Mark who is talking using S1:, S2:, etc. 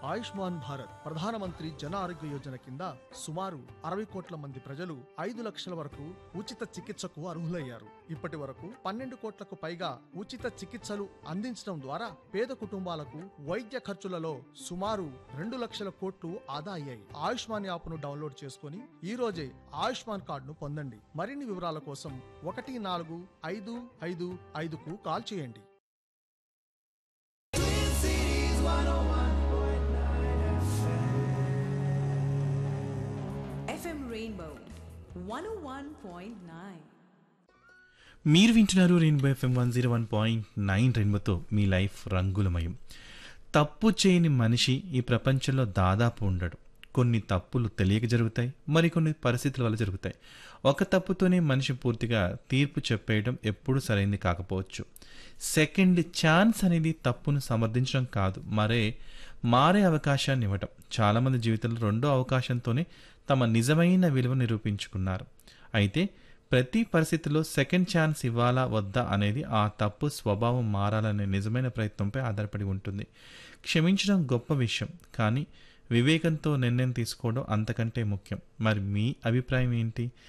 S1: ఆయుష్మాన్ భారత్ ప్రధానమంత్రి జన ఆరోగ్య యోజన కింద సుమారు అరవై కోట్ల మంది ప్రజలు ఐదు లక్షల వరకు ఉచిత చికిత్సకు అర్హులయ్యారు ఇప్పటి వరకు పన్నెండు కోట్లకు పైగా ఉచిత చికిత్సలు అందించడం ద్వారా పేద కుటుంబాలకు వైద్య ఖర్చులలో సుమారు రెండు లక్షల కోట్లు ఆదా అయ్యాయి ఆయుష్మాన్ యాప్ను డౌన్లోడ్ చేసుకుని ఈ రోజే ఆయుష్మాన్ కార్డును పొందండి మరిన్ని వివరాల కోసం ఒకటి నాలుగు ఐదు ఐదు ఐదుకు కాల్ చేయండి
S2: FM Rainbow 101.9.
S3: మీరు వింటున్నారు rainbow FM one zero one point nine రెయిన్బోతో మీ లైఫ్ రంగులమయం తప్పు చేయని మనిషి ఈ ప్రపంచంలో దాదాపు ఉండడు కొన్ని తప్పులు తెలియక జరుగుతాయి మరికొన్ని పరిస్థితుల వల్ల జరుగుతాయి ఒక తప్పుతోనే మనిషి పూర్తిగా తీర్పు చెప్పేయడం ఎప్పుడూ సరైంది కాకపోవచ్చు సెకండ్ ఛాన్స్ అనేది తప్పును సమర్థించడం కాదు మరే మారే అవకాశాన్ని ఇవ్వటం చాలామంది జీవితంలో రెండో అవకాశంతోనే తమ నిజమైన విలువ నిరూపించుకున్నారు అయితే ప్రతి పరిస్థితిలో సెకండ్ ఛాన్స్ ఇవ్వాలా వద్దా అనేది ఆ తప్పు స్వభావం మారాలనే నిజమైన ప్రయత్నంపై ఆధారపడి ఉంటుంది క్షమించడం గొప్ప విషయం కానీ వివేకంతో నిర్ణయం తీసుకోవడం అంతకంటే ముఖ్యం మరి మీ అభిప్రాయం ఏంటి